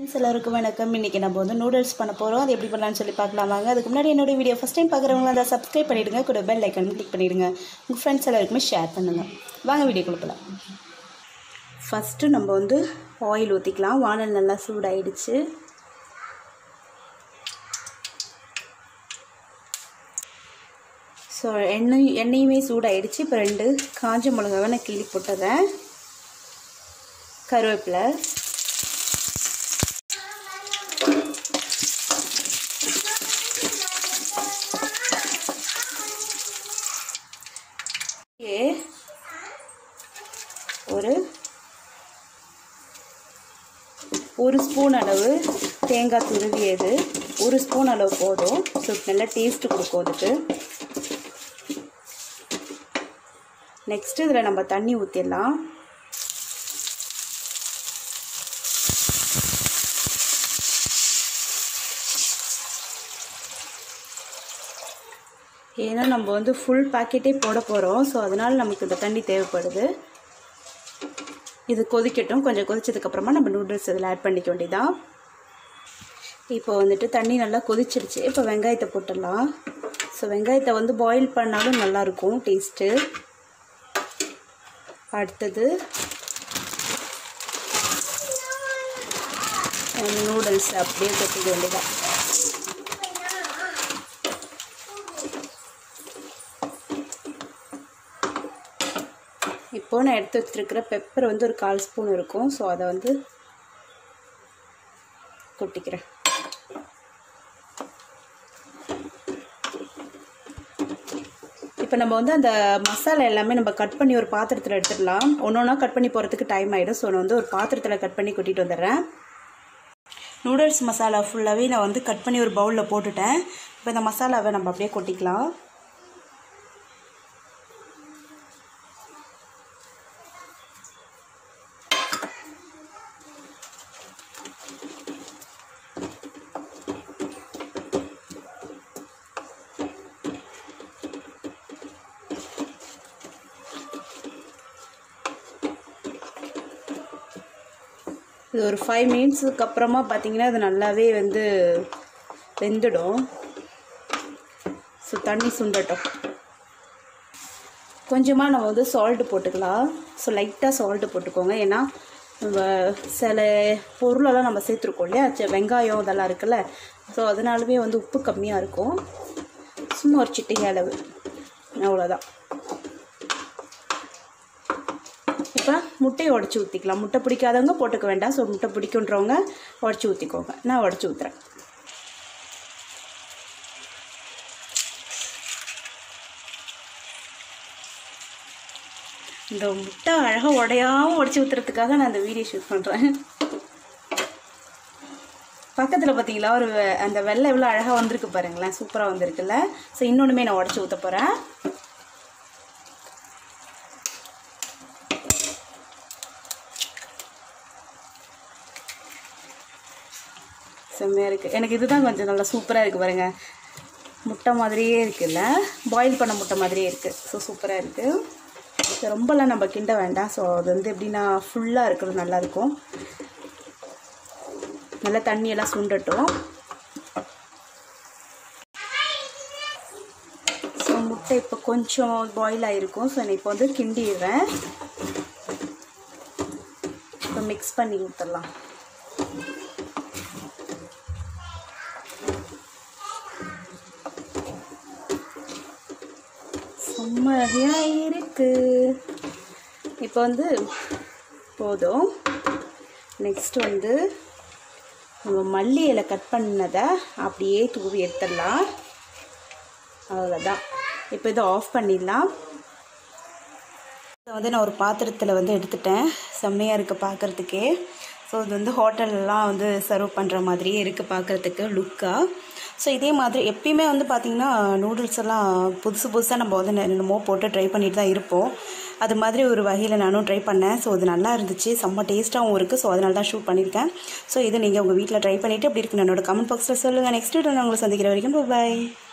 friends எல்லாருக்கும் வணக்கம் இன்றைக்கி நம்ம வந்து நூடுல்ஸ் பண்ண போகிறோம் அது எப்படி பண்ணலாம்னு சொல்லி பார்க்கலாம் வாங்க அதுக்கு முன்னாடி என்னோட வீடியோ ஃபஸ்ட் டைம் பார்க்குறவங்க அதை சப்ஸ்கிரைப் பண்ணிவிடுங்க கூட பெல் ஐக்கன் கிளிக் பண்ணிவிடுங்க உங்கள் ஃப்ரெண்ட்ஸ் எல்லாருக்குமே ஷேர் பண்ணுங்கள் வாங்க வீடியோ கொடுக்கலாம் ஃபஸ்ட்டு நம்ம வந்து ஆயில் ஊற்றிக்கலாம் வானல் நல்லா சூடாயிடுச்சு ஸோ எண்ணெய் எண்ணெயுமே சூடாயிடுச்சு இப்போ ரெண்டு காஞ்ச மிளகாவை நான் கிள்ளி போட்டுறேன் கருவேப்பிலை ஏ ஒரு ஒரு ஸ்பூன் அளவு தேங்காய் துருவியது ஒரு ஸ்பூன் அளவு போதும் ஸோ நல்லா டேஸ்ட்டு கொடுக்கும் அதுக்கு நெக்ஸ்ட்டு இதில் நம்ம தண்ணி ஊற்றிடலாம் ஏன்னா நம்ம வந்து ஃபுல் பாக்கெட்டே போட போகிறோம் ஸோ அதனால் நமக்கு இந்த தண்ணி தேவைப்படுது இது கொதிக்கட்டும் கொஞ்சம் கொதிச்சதுக்கப்புறமா நம்ம நூடுல்ஸ் இதில் ஆட் பண்ணிக்க வேண்டியதான் இப்போ வந்துட்டு தண்ணி நல்லா கொதிச்சிருச்சு இப்போ வெங்காயத்தை போட்டுடலாம் ஸோ வெங்காயத்தை வந்து பாயில் பண்ணாலும் நல்லாயிருக்கும் டேஸ்ட்டு அடுத்தது நூடுல்ஸ் அப்படியே கொட்டிக்க வேண்டியதான் இப்போது நான் எடுத்து வச்சுருக்கிற பெப்பர் வந்து ஒரு கால் ஸ்பூன் இருக்கும் ஸோ அதை வந்து கொட்டிக்கிறேன் இப்போ நம்ம வந்து அந்த மசாலா எல்லாமே நம்ம கட் பண்ணி ஒரு பாத்திரத்தில் எடுத்துடலாம் ஒன்று ஒன்றா கட் பண்ணி போகிறதுக்கு டைம் ஆகிடும் ஸோ நான் வந்து ஒரு பாத்திரத்தில் கட் பண்ணி கொட்டிட்டு வந்துடுறேன் நூடுல்ஸ் மசாலா ஃபுல்லாகவே நான் வந்து கட் பண்ணி ஒரு பவுலில் போட்டுட்டேன் இப்போ இந்த மசாலாவை நம்ம அப்படியே கொட்டிக்கலாம் இது ஒரு ஃபைவ் மினிட்ஸுக்கு அப்புறமா பார்த்தீங்கன்னா அது நல்லாவே வந்து வெந்துடும் ஸோ தண்ணி சுண்டட்டும் கொஞ்சமாக நம்ம வந்து சால்ட்டு போட்டுக்கலாம் ஸோ லைட்டாக சால்ட்டு போட்டுக்கோங்க ஏன்னா நம்ம சில பொருளெல்லாம் நம்ம சேர்த்துருக்கோம் இல்லையா ச- வெங்காயம் இதெல்லாம் இருக்குல்ல ஸோ அதனாலுமே வந்து உப்பு கம்மியாக இருக்கும் சும்மா ஒரு சிட்டிகை அளவு அவ்வளோதான் இப்போ முட்டையை உடச்சி ஊற்றிக்கலாம் முட்டை பிடிக்காதவங்க போட்டுக்க வேண்டாம் ஸோ முட்டை பிடிக்குன்றவங்க உடச்சி ஊற்றிக்கோங்க நான் உடச்சி ஊற்றுறேன் இந்த முட்டை அழகாக உடையாமல் உடச்சி ஊற்றுறதுக்காக நான் இந்த வீடியோ ஷூட் பண்ணுறேன் பக்கத்தில் பார்த்தீங்களா ஒரு வெ- அந்த வெள்ளை எவ்வளோ அழகாக வந்திருக்கு பாருங்களேன் சூப்பராக வந்திருக்குல்ல ஸோ இன்னொன்றுமே நான் உடச்சி ஊற்ற போகிறேன் செம்மையாக இருக்குது எனக்கு இதுதான் கொஞ்சம் நல்லா சூப்பராக இருக்குது பாருங்க முட்டை மாதிரியே இருக்குல்ல பாயில் பண்ண முட்டை மாதிரியே இருக்குது ஸோ சூப்பராக இருக்குது ரொம்பலாம் நம்ம கிண்ட வேண்டாம் ஸோ அது வந்து எப்படின்னா ஃபுல்லாக இருக்கிறது நல்லாயிருக்கும் நல்லா தண்ணியெல்லாம் சுண்டட்டும் ஸோ முட்டை இப்போ கொஞ்சம் பாயில் ஆகிருக்கும் ஸோ நான் இப்போ வந்து கிண்டிடுறேன் இப்போ மிக்ஸ் பண்ணி ஊற்றலாம் செம்மையாக இருக்கு இப்போ வந்து போதும் நெக்ஸ்ட் வந்து நம்ம மல்லி இலை கட் பண்ணதை அப்படியே தூவி எடுத்துடலாம் அவ்வளோதான் இப்போ இதை ஆஃப் பண்ணிடலாம் இதை வந்து நான் ஒரு பாத்திரத்தில் வந்து எடுத்துட்டேன் செம்மையாக இருக்குது பார்க்குறதுக்கே ஸோ இது வந்து ஹோட்டல்லாம் வந்து சர்வ் பண்ணுற மாதிரியே இருக்குது பார்க்குறதுக்கு லுக்காக ஸோ இதே மாதிரி எப்பயுமே வந்து பார்த்திங்கன்னா நூடுல்ஸ் எல்லாம் புதுசு புதுசாக நம்ம வந்து என்னென்னமோ போட்டு ட்ரை பண்ணிட்டு தான் இருப்போம் அது மாதிரி ஒரு வகையில் நானும் ட்ரை பண்ணேன் ஸோ அது நல்லா இருந்துச்சு செம்ம டேஸ்ட்டாகவும் இருக்குது ஸோ அதனால தான் ஷூட் பண்ணியிருக்கேன் ஸோ இதை நீங்கள் உங்கள் வீட்டில் ட்ரை பண்ணிவிட்டு எப்படி இருக்குன்னு என்னோட கமெண்ட் பாக்ஸில் சொல்லுங்கள் நெக்ஸ்ட் வீடியோ நான் உங்களை சந்திக்கிற வரைக்கும் பாய்